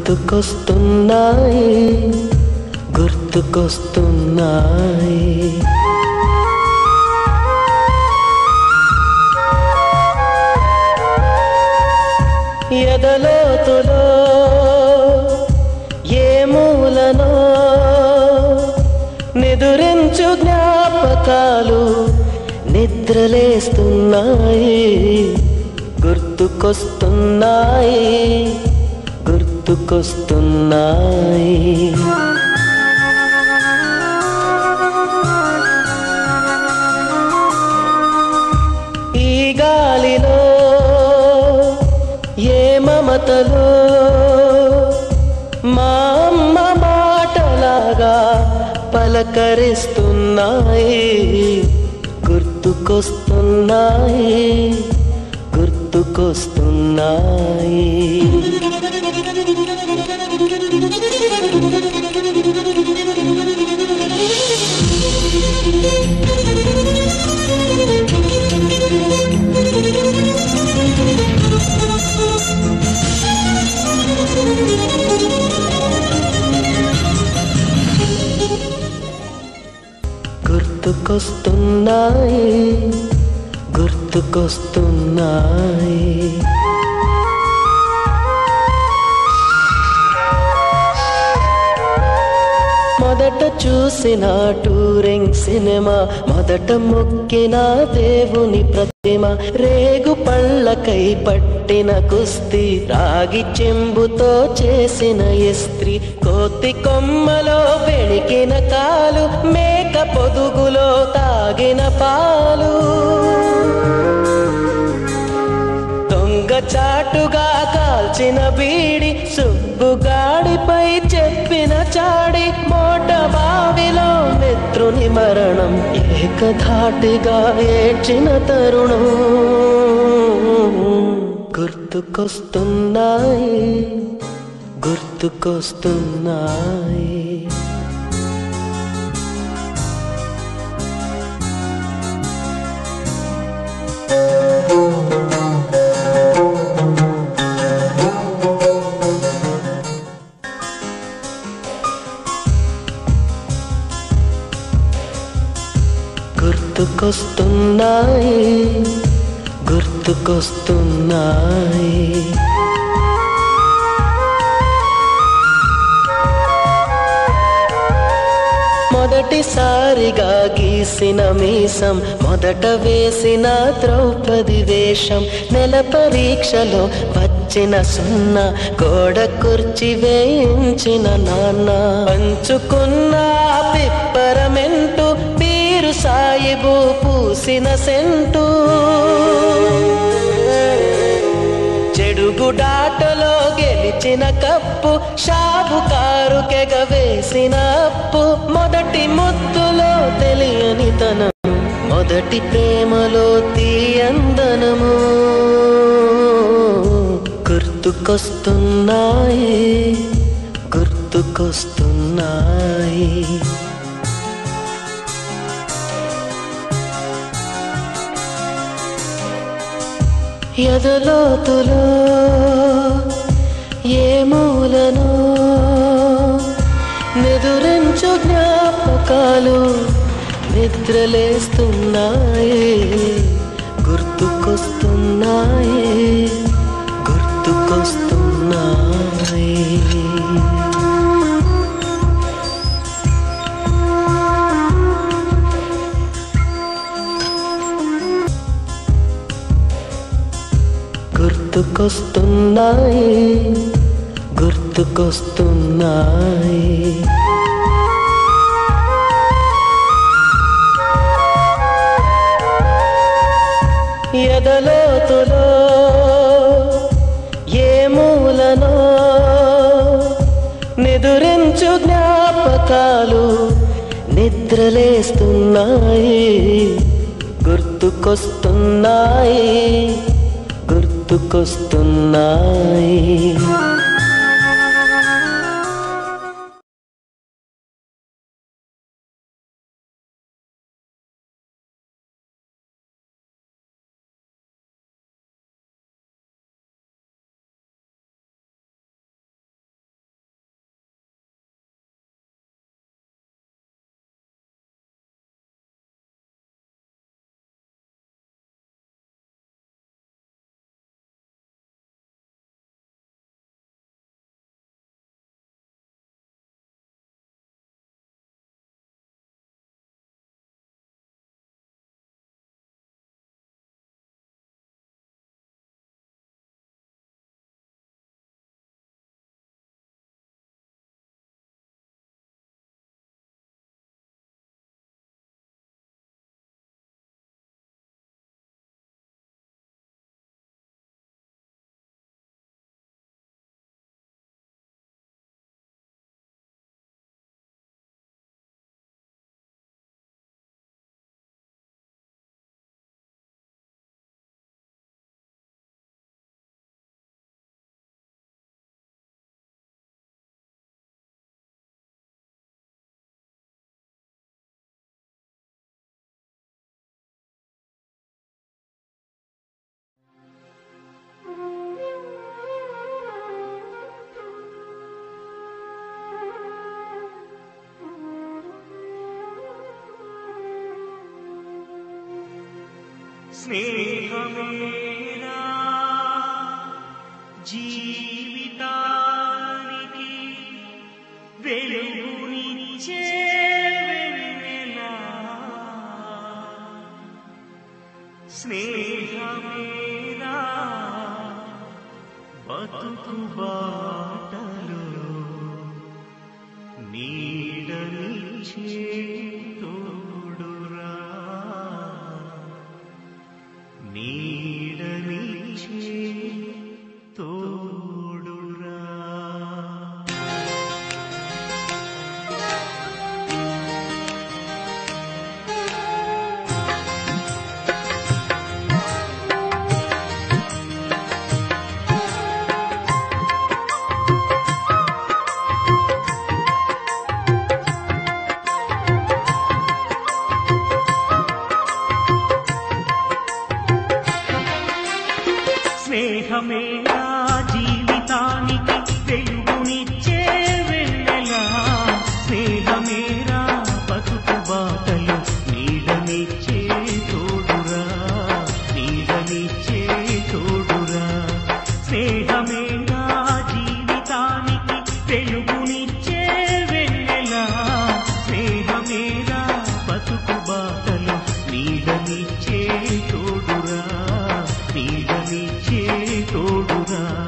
గుర్తుకొస్తున్నాయి గుర్తుకొస్తున్నాయి ఎదలోతులో ఏ మూలనో నిదురించు జ్ఞాపకాలు నిద్రలేస్తున్నాయి గుర్తుకొస్తున్నాయి గుర్తుకొస్తున్నాయి ఈ గాలిలో ఏ మమతలో మా అమ్మ మాటలాగా పలకరిస్తున్నాయి గుర్తుకొస్తున్నాయి గుర్తుకొస్తున్నాయి గుర్తుకొస్తున్నాయి గుర్తుకొస్తున్నాయి మొదట చూసిన టూరింగ్ సినిమా మొదట మొక్కిన దేవుని ప్రతిమ రేగు పళ్ళకై పట్టిన కుస్తీ రాగి చెంబుతో చేసిన ఇస్త్రీ కోతి కొమ్మలో పెణికిన కాలు మేక పొదుగులో తాగిన పాలు దొంగ చాటుగా కాల్చిన బీడి సుబ్బుగాడిపై చెప్పిన చాడి మోట బావిలో మిత్రుని మరణం ఏకధాటిగా ఏడ్చిన తరుణం గుర్తుకొస్తున్నాయి గుర్తుకొస్తున్నాయి గుర్తుకొస్తున్నాయి గుర్తుకొస్తున్నాయి మొదటిసారిగా గీసిన మీసం మొదట వేసిన ద్రౌపది వేషం నెల పరీక్షలో వచ్చిన సున్నా గోడ కుర్చి వేయించిన నాన్న పంచుకున్న పిప్పరమెంటు పీరు సాయిబు పూసిన సెంటు చెడుగుడాటలో గెలిచిన కప్పు షాబుకారు కెగవేసిన అప్పు మొదటి ముద్దులో తెలియని తనము మొదటి ప్రేమలో తీయందనము గుర్తుకొస్తున్నాయి గుర్తుకొస్తున్నాయి ఎదలోతులో ఏ మూలనో నిదురించు జ్ఞాపకాలు నిద్రలేస్తున్నాయి గుర్తుకొస్తున్నాయి గుర్తుకొస్తున్నాయి గుర్తుకొస్తున్నాయి గుర్తుకొస్తున్నాయి ఎదలోతులో ఏ మూలనో నిదురించు జ్ఞాపకాలు నిద్రలేస్తున్నాయి గుర్తుకొస్తున్నాయి గుర్తుకొస్తున్నాయి స్నేహమేనా జీవితానికి వెలుగునిచ్చే వెన్నెలా స్నేహమేనా బతుకు బాటలో నీడనిచ్చే తోడురా నీడనిచ్చే తోడురా స్నేహమేనా జీవితానికి వెలుగునిచ్చే వెన్నెలా స్నేహమేరా బతుకు బాటలు నీడనిచ్చే తోడురా నీడనిచ్చే తోడురా స్నేహమేనా జీవితానికి వెలుగునిచ్చే వెన్నెలా స్నేహమేరా బతుకు బాటలు నీడనిచ్చే తోడురా నీడనిచ్చే తోడురా